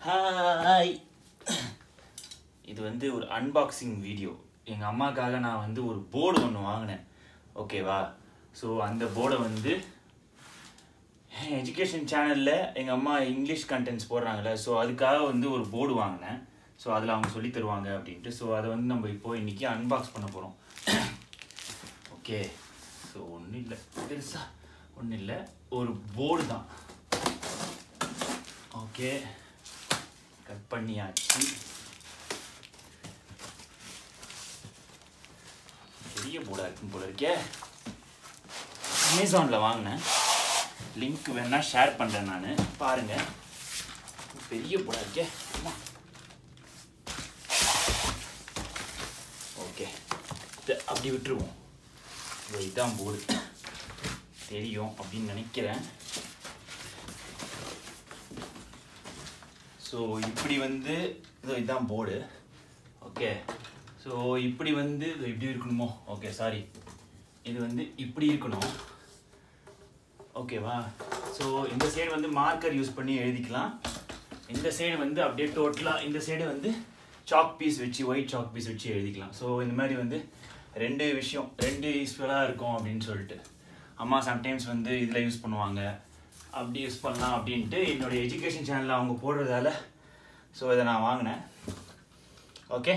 hi இது வந்து ஒரு அன்பாக்சிங் வீடியோ எங்கள் அம்மாக்காக நான் வந்து ஒரு போர்டு ஒன்று வாங்கினேன் ஓகேவா ஸோ அந்த போர்டை வந்து எஜுகேஷன் சேனலில் எங்கள் அம்மா இங்கிலீஷ் கண்டென்ட்ஸ் போடுறாங்கல்ல ஸோ அதுக்காக வந்து ஒரு போர்டு வாங்கினேன் ஸோ அதில் அவங்க சொல்லி தருவாங்க அப்படின்ட்டு ஸோ அதை வந்து நம்ம இப்போ இன்றைக்கி அன்பாக்ஸ் பண்ண போகிறோம் ஓகே ஸோ ஒன்றும் இல்லை பெருசா ஒன்றும் இல்லை ஒரு போர்டு தான் ஓகே கட் பண்ணியாச்சு பெரிய போர்டாக இருக்கும் போல இருக்கே அமேசானில் வாங்கினேன் லிங்க் வேணா ஷேர் பண்ணுறேன் நான் பாருங்கள் பெரிய போர்டாக இருக்கே அம்மா ஓகே இதை அப்படி விட்டுருவோம் இதோ இதுதான் போர்டு தெரியும் அப்படின்னு நினைக்கிறேன் ஸோ இப்படி வந்து இதோ இதுதான் போர்டு ஓகே ஸோ இப்படி வந்து இது இப்படி இருக்கணுமோ ஓகே சாரி இது வந்து இப்படி இருக்கணும் ஓகேவா ஸோ இந்த சைடு வந்து மார்க்கர் யூஸ் பண்ணி எழுதிக்கலாம் இந்த சைடு வந்து அப்படியே டோட்டலாக இந்த சைடு வந்து சாக் பீஸ் வச்சு ஒயிட் சாக் பீஸ் வச்சு எழுதிக்கலாம் ஸோ இந்த மாதிரி வந்து ரெண்டு விஷயம் ரெண்டு யூஸ்ஃபுல்லாக இருக்கும் அப்படின்னு சொல்லிட்டு அம்மா சம்டைம்ஸ் வந்து இதில் யூஸ் பண்ணுவாங்க அப்படி யூஸ் பண்ணலாம் அப்படின்ட்டு என்னுடைய எஜுகேஷன் சேனலில் அவங்க போடுறதால ஸோ இதை நான் வாங்கினேன் ஓகே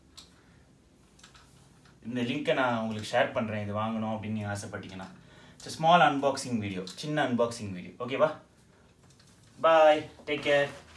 இந்த லிங்க்கை நான் உங்களுக்கு ஷேர் பண்ணுறேன் இது வாங்கணும் அப்படின்னு நீங்கள் ஆசைப்பட்டீங்கன்னா இட்ஸ் ஸ்மால் அன்பாக்சிங் வீடியோ சின்ன அன்பாக்சிங் வீடியோ ஓகேவா பாய் டேக் கேர்